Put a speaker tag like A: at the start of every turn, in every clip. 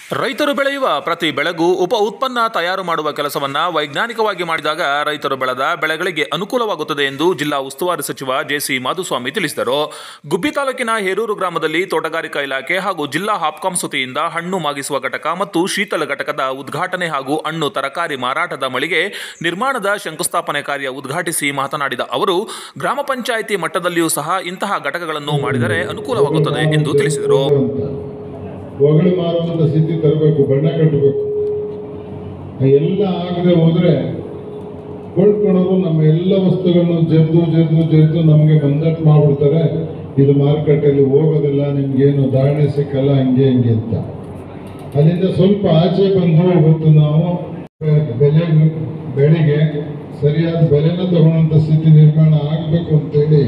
A: ರೈತರು ಬೆಳೆಯುವ ಪ್ರತಿ ಬೆಳೆಗೂ ಉಪ ಉತ್ಪನ್ನ ತಯಾರು ಮಾಡುವ ಕೆಲಸವನ್ನ ವೈಜ್ಞಾನಿಕವಾಗಿ ಮಾಡಿದಾಗ ರೈತರು ಬೆಳೆದ ಬೆಳೆಗಳಿಗೆ ಅನುಕೂಲವಾಗುತ್ತದೆ ಎಂದು ಜಿಲ್ಲಾ ಉಸ್ತುವಾರಿ ಸಚಿವ ಜೆಸಿ ಮಾಧುಸ್ವಾಮಿ ತಿಳಿಸಿದರು ಗುಬ್ಬಿ ತಾಲೂಕಿನ ಹೇರೂರು ಗ್ರಾಮದಲ್ಲಿ ತೋಟಗಾರಿಕಾ ಇಲಾಖೆ ಹಾಗೂ ಜಿಲ್ಲಾ ಹಾಪ್ಕಾಮ್ಸ್ ವತಿಯಿಂದ ಹಣ್ಣು ಮಾಗಿಸುವ ಘಟಕ ಮತ್ತು ಶೀತಲ ಘಟಕದ ಉದ್ಘಾಟನೆ ಹಾಗೂ ಹಣ್ಣು ತರಕಾರಿ ಮಾರಾಟದ ಮಳಿಗೆ ನಿರ್ಮಾಣದ ಶಂಕುಸ್ಥಾಪನೆ ಕಾರ್ಯ ಉದ್ಘಾಟಿಸಿ ಮಾತನಾಡಿದ ಅವರು ಗ್ರಾಮ ಪಂಚಾಯಿತಿ ಮಟ್ಟದಲ್ಲಿಯೂ ಸಹ ಇಂತಹ ಘಟಕಗಳನ್ನು ಮಾಡಿದರೆ ಅನುಕೂಲವಾಗುತ್ತದೆ ಎಂದು ತಿಳಿಸಿದರು
B: ಹೊಗಳು ಮಾರುವಂಥ ಸ್ಥಿತಿ ತರಬೇಕು ಬಣ್ಣ ಕಟ್ಟಬೇಕು ಎಲ್ಲ ಆಗದೆ ಹೋದ್ರೆ ಕೊಂಡ್ಕೊಳ್ಳೋರು ನಮ್ಮ ಎಲ್ಲ ವಸ್ತುಗಳನ್ನು ಜರ್ದು ಜರ್ದು ಜರ್ದು ನಮಗೆ ಬಂದಟ್ಟು ಮಾಡ್ಬಿಡ್ತಾರೆ ಇದು ಮಾರುಕಟ್ಟೆಯಲ್ಲಿ ಹೋಗೋದಿಲ್ಲ ನಿಮ್ಗೇನು ಧಾರಣೆ ಸಿಕ್ಕಲ್ಲ ಹಂಗೆ ಹಂಗೆ ಅಂತ ಅಲ್ಲಿಂದ ಸ್ವಲ್ಪ ಆಚೆ ಬಂದು ಇವತ್ತು ನಾವು ಬೆಲೆ ಬೆಳೆಗೆ ಸರಿಯಾದ ಬೆಲೆನ ತಗೊಳ್ಳೋಂಥ ಸ್ಥಿತಿ ನಿರ್ಮಾಣ ಆಗಬೇಕು ಅಂತೇಳಿ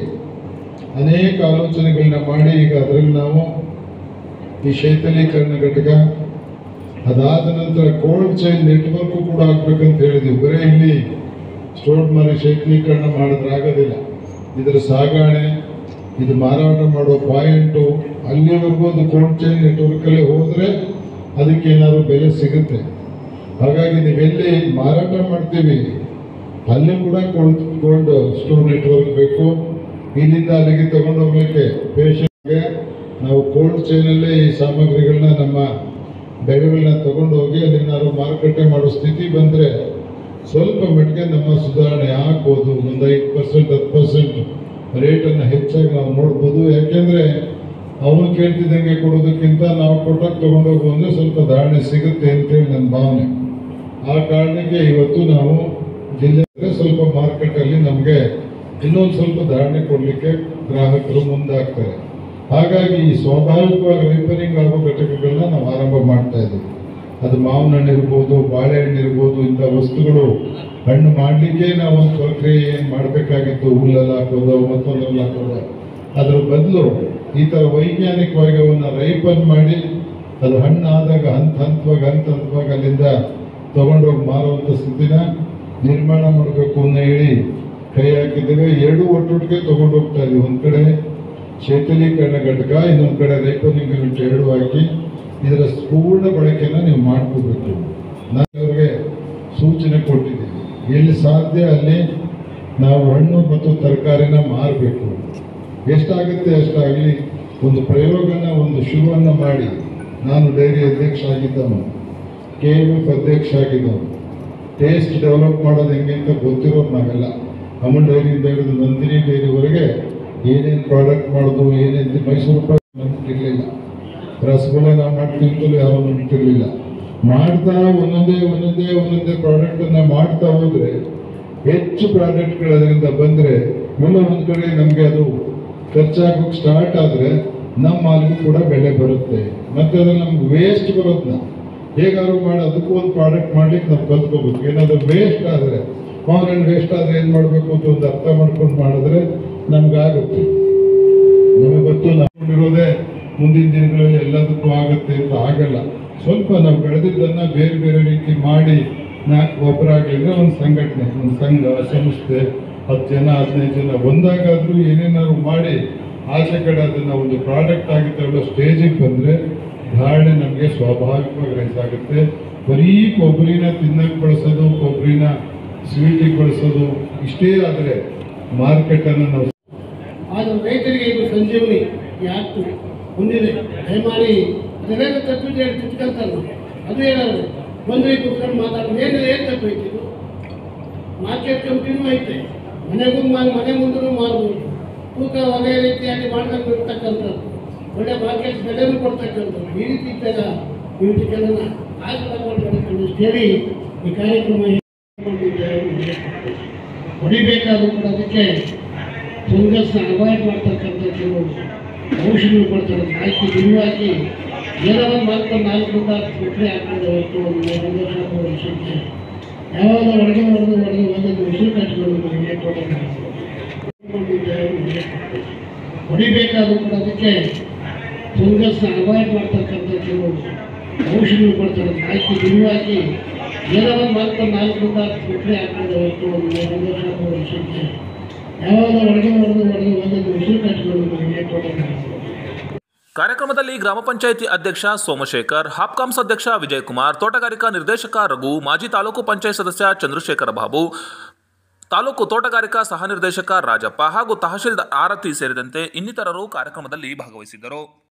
B: ಅನೇಕ ಆಲೋಚನೆಗಳನ್ನ ಮಾಡಿ ಈಗ ಅದರಲ್ಲಿ ನಾವು ಈ ಶೈಥಲೀಕರಣ ಘಟಕ ಅದಾದ ನಂತರ ಕೋಲ್ಡ್ ಚೈನ್ ನೆಟ್ವರ್ಕ್ ಕೂಡ ಆಗ್ಬೇಕಂತ ಹೇಳಿದ್ವಿ ಬರೀ ಇಲ್ಲಿ ಸ್ಟೋರ್ ಮಾಡಿ ಶೈಥಲೀಕರಣ ಮಾಡಿದ್ರೆ ಆಗೋದಿಲ್ಲ ಇದರ ಸಾಗಾಣೆ ಇದು ಮಾರಾಟ ಮಾಡೋ ಪಾಯಿಂಟು ಅಲ್ಲಿವರೆಗೂ ಅದು ಕೋಲ್ಡ್ ಚೈನ್ ನೆಟ್ವರ್ಕಲ್ಲೇ ಹೋದರೆ ಅದಕ್ಕೆ ಏನಾದ್ರು ಬೆಲೆ ಸಿಗುತ್ತೆ ಹಾಗಾಗಿ ನೀವೆಲ್ಲಿ ಮಾರಾಟ ಮಾಡ್ತೀವಿ ಅಲ್ಲಿ ಕೂಡ ಕೋಲ್ಡ್ ಕೋಲ್ಡ್ ಸ್ಟೋರ್ ನೆಟ್ವರ್ಕ್ ಬೇಕು ಇಲ್ಲಿಂದ ಅಲ್ಲಿಗೆ ತಗೊಂಡು ಹೋಗ್ಲಿಕ್ಕೆ ಪೇಷಂಟ್ಗೆ ನಾವು ಕೋಲ್ಡ್ ಚೈನಲ್ಲೇ ಈ ಸಾಮಗ್ರಿಗಳನ್ನ ನಮ್ಮ ಬೆಳೆಗಳನ್ನ ತಗೊಂಡು ಹೋಗಿ ಅಲ್ಲಿನಾದ್ರು ಮಾರುಕಟ್ಟೆ ಮಾಡೋ ಸ್ಥಿತಿ ಬಂದರೆ ಸ್ವಲ್ಪ ಮಟ್ಟಿಗೆ ನಮ್ಮ ಸುಧಾರಣೆ ಆಗ್ಬೋದು ಒಂದು ಐದು ಪರ್ಸೆಂಟ್ ಹತ್ತು ಪರ್ಸೆಂಟ್ ರೇಟನ್ನು ಹೆಚ್ಚಾಗಿ ನಾವು ನೋಡ್ಬೋದು ಯಾಕೆಂದರೆ ಅವನು ಕೇಳ್ತಿದ್ದಂಗೆ ಕೊಡೋದಕ್ಕಿಂತ ನಾವು ಕೊಟ್ಟಾಗ ತಗೊಂಡೋಗು ಅಂದರೆ ಸ್ವಲ್ಪ ಧಾರಣೆ ಸಿಗುತ್ತೆ ಅಂತೇಳಿ ನನ್ನ ಭಾವನೆ ಆ ಕಾರಣಕ್ಕೆ ಇವತ್ತು ನಾವು ಜಿಲ್ಲೆ ಸ್ವಲ್ಪ ಮಾರ್ಕೆಟಲ್ಲಿ ನಮಗೆ ಇನ್ನೊಂದು ಸ್ವಲ್ಪ ಧಾರಣೆ ಕೊಡಲಿಕ್ಕೆ ಗ್ರಾಹಕರು ಮುಂದಾಗ್ತಾರೆ ಹಾಗಾಗಿ ಈ ಸ್ವಾಭಾವಿಕವಾಗಿ ರಿಪೇರಿಂಗ್ ಆಗೋ ಘಟಕಗಳನ್ನ ನಾವು ಆರಂಭ ಮಾಡ್ತಾ ಇದ್ದೀವಿ ಅದು ಮಾವಿನ ಹಣ್ಣು ಇರ್ಬೋದು ಬಾಳೆಹಣ್ಣು ಇರ್ಬೋದು ಇಂಥ ವಸ್ತುಗಳು ಹಣ್ಣು ಮಾಡಲಿಕ್ಕೆ ನಾವು ಒಂದು ಪ್ರಕ್ರಿಯೆ ಏನು ಮಾಡಬೇಕಾಗಿತ್ತು ಹುಲ್ಲಲ್ಲಿ ಹಾಕೋದು ಮತ್ತೊಂದ್ರಲ್ಲಿ ಹಾಕೋದು ಅದ್ರ ಬದಲು ಈ ಥರ ವೈಜ್ಞಾನಿಕವಾಗಿ ಅವನ್ನ ರೈಪನ್ ಮಾಡಿ ಅದು ಹಣ್ಣು ಆದಾಗ ಹಂತ ಹಂತವಾಗಿ ಹಂತ ಹಂತವಾಗಿ ಅಲ್ಲಿಂದ ತಗೊಂಡೋಗಿ ಮಾರುವಂಥ ಸ್ಥಿತಿನ ನಿರ್ಮಾಣ ಮಾಡಬೇಕು ಅನ್ನೋ ಹೇಳಿ ಕೈ ಹಾಕಿದ್ದೇವೆ ಎರಡು ಒಟ್ಟೊಟ್ಟಿಗೆ ತಗೊಂಡು ಹೋಗ್ತಾ ಇದ್ದೀವಿ ಒಂದು ಕಡೆ ಶೀತಲೀಕರಣ ಘಟಕ ಇನ್ನೊಂದು ಕಡೆ ರೈಪನಿಂಗ್ ಯೂನಿಟ್ ಎರಡು ಹಾಕಿ ಇದರ ಪೂರ್ಣ ಬಳಕೆನ ನೀವು ಮಾಡ್ಕೋಬೇಕು ನಾನು ಅವ್ರಿಗೆ ಸೂಚನೆ ಕೊಟ್ಟಿದ್ದೀನಿ ಎಲ್ಲಿ ಸಾಧ್ಯ ಅಲ್ಲಿ ನಾವು ಹಣ್ಣು ಮತ್ತು ತರಕಾರಿನ ಮಾರಬೇಕು ಎಷ್ಟಾಗುತ್ತೆ ಅಷ್ಟಾಗಲಿ ಒಂದು ಪ್ರಯೋಗನ ಒಂದು ಶುರುವನ್ನು ಮಾಡಿ ನಾನು ಡೈರಿ ಅಧ್ಯಕ್ಷ ಆಗಿದ್ದವನು ಕೆ ಎಮ್ ಎಫ್ ಅಧ್ಯಕ್ಷ ಆಗಿದ್ದವನು ಟೇಸ್ಟ್ ಡೆವಲಪ್ ಮಾಡೋದು ಹೆಂಗೆ ಅಂತ ಗೊತ್ತಿರೋರು ನಾವೆಲ್ಲ ಅಮೂಲ್ ಡೈರಿಯಿಂದ ಹಿಡಿದು ನಂದಿನಿ ಡೈರಿವರೆಗೆ ಏನೇನು ಪ್ರಾಡಕ್ಟ್ ಮಾಡೋದು ಏನೇನು ಮೈಸೂರು ಪಾಕ್ ನಂಬಿಟ್ಟಿರಲಿಲ್ಲ ರಸಗುಲ್ಲ ನಾವು ಮಾಡ್ತಿರ್ತಲೂ ಯಾವ ನಂಬಿಟ್ಟಿರಲಿಲ್ಲ ಮಾಡ್ತಾ ಒಂದೊಂದೇ ಒಂದೊಂದೇ ಒಂದೊಂದೇ ಪ್ರಾಡಕ್ಟನ್ನು ಮಾಡ್ತಾ ಹೋದರೆ ಹೆಚ್ಚು ಪ್ರಾಡಕ್ಟ್ಗಳು ಅದರಿಂದ ಬಂದರೆ ಎಲ್ಲೋ ಒಂದು ಕಡೆ ನಮಗೆ ಅದು ಖರ್ಚಾಗೋಕೆ ಸ್ಟಾರ್ಟ್ ಆದರೆ ನಮ್ಮ ಮಾಲಿಗೂ ಕೂಡ ಬೆಲೆ ಬರುತ್ತೆ ಮತ್ತು ಅದ್ರಲ್ಲಿ ನಮ್ಗೆ ವೇಸ್ಟ್ ಬರೋದನ್ನ ಹೇಗಾದ್ರು ಮಾಡಿ ಅದಕ್ಕೂ ಒಂದು ಪ್ರಾಡಕ್ಟ್ ಮಾಡ್ಲಿಕ್ಕೆ ನಾವು ಕಲ್ತ್ಕೋಬೇಕು ಏನಾದರೂ ವೇಸ್ಟ್ ಆದರೆ ಮಾವಿನ ವೇಸ್ಟ್ ಆದರೆ ಏನು ಮಾಡಬೇಕು ಅಂತ ಒಂದು ಅರ್ಥ ಮಾಡ್ಕೊಂಡು ಮಾಡಿದ್ರೆ ನಮ್ಗಾಗುತ್ತೆ ನಮಗೆ ಗೊತ್ತು ನಾವು ಇರೋದೇ ಮುಂದಿನ ದಿನಗಳಲ್ಲಿ ಎಲ್ಲದಕ್ಕೂ ಆಗುತ್ತೆ ಅಂತ ಆಗಲ್ಲ ಸ್ವಲ್ಪ ನಾವು ಬೆಳೆದಿದ್ದನ್ನ ಬೇರೆ ಬೇರೆ ರೀತಿ ಮಾಡಿ ನಾಲ್ಕು ಒಬ್ಬರ ಆಗಲಿದ್ರೆ ಒಂದು ಸಂಘಟನೆ ಒಂದು ಸಂಘ ಸಂಸ್ಥೆ ಹತ್ತು ಜನ ಹದಿನೈದು ಜನ ಒಂದಾಗಾದ್ರೂ ಏನೇನಾದ್ರು ಮಾಡಿ ಆಚೆ ಕಡೆ ಅದನ್ನ ಒಂದು ಪ್ರಾಡಕ್ಟ್ ಆಗಿ ತಗೊಳ್ಳೋ ಸ್ಟೇಜಿಗೆ ಬಂದರೆ ಧಾರಣೆ ನಮಗೆ ಸ್ವಾಭಾವಿಕವಾಗಿ ರೈಸ್ ಆಗುತ್ತೆ ಬರೀ ಕೊಬ್ಬರಿನ ತಿನ್ನಕ್ಕೆ ಬಳಸೋದು ಕೊಬ್ಬರಿನ ಸ್ವೀಟಿಗೆ ಬಳಸೋದು ಇಷ್ಟೇ ಆದರೆ ಮಾರ್ಕೆಟನ್ನು ನಾವು
C: ಆದರೂ ರೈತರಿಗೆ ಇದು ಸಂಜೀವನಿ ಯಾಕೆ ಹೊಂದಿದೆ ದಯಮಾಡಿ ಅದನ್ನೇನು ತಪ್ಪಿದ್ದು ಹೇಳಿ ತಿಳ್ಕೊಂತಾರೆ ಅದು ಏನಾದ್ರು ಬಂದ್ರೆ ಕೂತ್ಕೊಂಡು ಮಾತಾಡೋದು ಏನು ಏನು ತಪ್ಪೈತಿ ಇದು ಮಾರ್ಕೆಟ್ ಕಮಿಟಿನೂ ಐತೆ ಮನೆಗೂ ಮಾರಿ ಮನೆ ಮುಂದೂ ಮಾರ್ಬೋದು ತೂಕ ಒಳ್ಳೆ ರೀತಿಯಾಗಿ ಮಾಡ್ಕೊಂಡು ಇರ್ತಕ್ಕಂಥದ್ದು ಒಳ್ಳೆ ಮಾರ್ಕೆಟ್ ಬೆಲೆನೂ ಕೊಡ್ತಕ್ಕಂಥದ್ದು ಈ ರೀತಿ ಇದ್ದಾಗ ಈ ರೀತಿ ಕೆಲಸ ಆಗಬೇಕು ಹೇಳಿ ಈ ಕಾರ್ಯಕ್ರಮ ಹೊಡಿಬೇಕಾದ್ರೂ ಕೂಡ ಅದಕ್ಕೆ ಫಂಗಸ್ ಅವಾಯ್ಡ್ ಮಾಡ್ತಕ್ಕಂಥ ಕೆಲವು ಔಷಧಿಗಳು ಕೊಡ್ತಾರೆ ಹಾಕಿ ನಿಜವಾಗಿ ಏನೋ ಒಂದು ಮಾಡ್ಕೊಂಡು ನಾಲ್ಕರಿಂದ ಬಿಟ್ಟರೆ ಹಾಕೊಂಡು ಹೊರತು ಒಂದು ಒಂದು ವರ್ಷ ಮೂರು ವರ್ಷಕ್ಕೆ ಯಾವಾಗ ಹೊಡೆದು ಹೊಡೆದು ಹೊಡೆದು ಒಂದೊಂದು ಉಸಿರು ಕಟ್ಟಿಕೊಂಡು ನಮಗೆ ಹೊಡಿಬೇಕಾದ್ರೂ ಕೂಡ ಅದಕ್ಕೆ ಫಂಗಸ್ ಅವಾಯ್ಡ್ ಮಾಡ್ತಕ್ಕಂಥ ಕೆಲವು ಔಷಧಿಗಳು ಕೊಡ್ತಾರೆ ಹಾಕಿ ನಿಜವಾಗಿ ಏನೋ ಒಂದು ಮಾಡ್ಕೊಂಡು ನಾಲ್ಕರಿಂದ ಬಿಟ್ಟರೆ ಹಾಕೊಂಡು ಹೊರತು ಒಂದು ಒಂದು ವರ್ಷ ಮೂರು ವರ್ಷಕ್ಕೆ ಯಾವಾಗ ಹೊಡೆದು ಹೊಡೆದು ಹೊಡೆದು ಒಂದೊಂದು ಉಸಿರು ಕಟ್ಟಿಕೊಂಡು ನಮಗೆ
A: ಕಾರ್ಯಕ್ರಮದಲ್ಲಿ ಗ್ರಾಮ ಪಂಚಾಯಿತಿ ಅಧ್ಯಕ್ಷ ಸೋಮಶೇಖರ್ ಹಾಪ್ಕಾಮ್ಸ್ ಅಧ್ಯಕ್ಷ ವಿಜಯಕುಮಾರ್ ತೋಟಗಾರಿಕಾ ನಿರ್ದೇಶಕ ರಘು ಮಾಜಿ ತಾಲೂಕು ಪಂಚಾಯತ್ ಸದಸ್ಯ ಚಂದ್ರಶೇಖರ ಬಾಬು ತಾಲೂಕು ತೋಟಗಾರಿಕಾ ಸಹ ನಿರ್ದೇಶಕ ರಾಜಪ್ಪ ಹಾಗೂ ತಹಶೀಲ್ದಾರ್ ಆರತಿ ಸೇರಿದಂತೆ ಇನ್ನಿತರರು ಕಾರ್ಯಕ್ರಮದಲ್ಲಿ ಭಾಗವಹಿಸಿದ್ದರು